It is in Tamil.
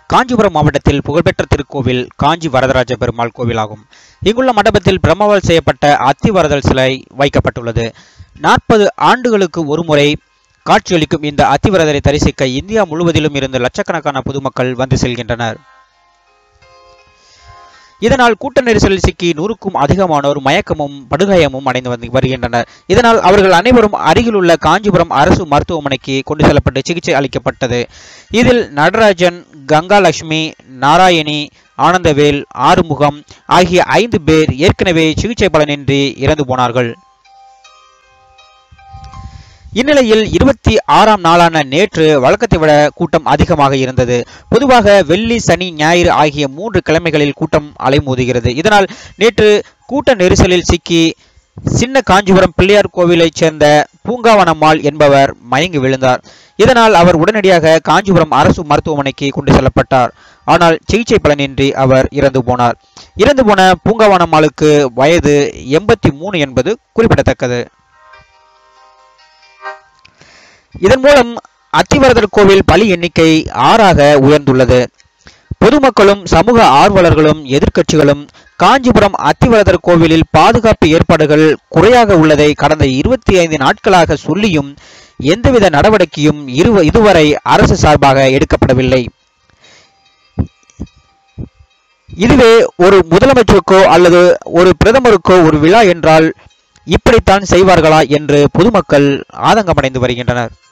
காஞ்சிபுரம் மாவட்டத்தில் புகழ்பெற்ற திருக்கோவில் காஞ்சி வரதராஜ பெருமாள் கோவிலாகும் இங்குள்ள மண்டபத்தில் பிரம்மவால் செய்யப்பட்ட அத்திவரதல் சிலை வைக்கப்பட்டுள்ளது நாற்பது ஆண்டுகளுக்கு ஒருமுறை காட்சியளிக்கும் இந்த அத்திவரதரை தரிசிக்க இந்தியா முழுவதிலும் இருந்து லட்சக்கணக்கான பொதுமக்கள் வந்து செல்கின்றனர் இதனால் கூட்ட நெரிசலில் சிக்கி நூறுக்கும் அதிகமானோர் மயக்கமும் படுகாயமும் அடைந்து வந்து வருகின்றனர் இதனால் அவர்கள் அனைவரும் அருகிலுள்ள காஞ்சிபுரம் அரசு மருத்துவமனைக்கு கொண்டு செல்லப்பட்டு சிகிச்சை அளிக்கப்பட்டது இதில் நடராஜன் கங்காலட்சுமி நாராயணி ஆனந்தவேல் ஆறுமுகம் ஆகிய ஐந்து பேர் ஏற்கனவே சிகிச்சை பலனின்றி இறந்து போனார்கள் இந்நிலையில் இருபத்தி ஆறாம் நாளான நேற்று வழக்கத்தை விட கூட்டம் அதிகமாக இருந்தது பொதுவாக வெள்ளி சனி ஞாயிறு ஆகிய மூன்று கிழமைகளில் கூட்டம் அலைமோதுகிறது இதனால் நேற்று கூட்ட நெரிசலில் சிக்கி சின்ன காஞ்சிபுரம் பிள்ளையார் கோவிலைச் சேர்ந்த பூங்காவனம்மாள் என்பவர் மயங்கி விழுந்தார் இதனால் அவர் உடனடியாக காஞ்சிபுரம் அரசு மருத்துவமனைக்கு கொண்டு செல்லப்பட்டார் ஆனால் சிகிச்சை பலனின்றி அவர் இறந்து போனார் இறந்து போன பூங்காவனம்மாளுக்கு வயது எண்பத்தி மூணு என்பது குறிப்பிடத்தக்கது இதன் மூலம் அத்திவரதர் கோவில் பலி எண்ணிக்கை ஆறாக உயர்ந்துள்ளது பொதுமக்களும் சமூக ஆர்வலர்களும் எதிர்க்கட்சிகளும் காஞ்சிபுரம் அத்திவரதர் கோவிலில் பாதுகாப்பு ஏற்பாடுகள் குறையாக உள்ளதை கடந்த இருபத்தி ஐந்து நாட்களாக சொல்லியும் எந்தவித நடவடிக்கையும் இரு இதுவரை அரசு சார்பாக எடுக்கப்படவில்லை இதுவே ஒரு முதலமைச்சருக்கோ அல்லது ஒரு பிரதமருக்கோ ஒரு விழா என்றால் இப்படித்தான் செய்வார்களா என்று பொதுமக்கள் ஆதங்கமடைந்து வருகின்றனர்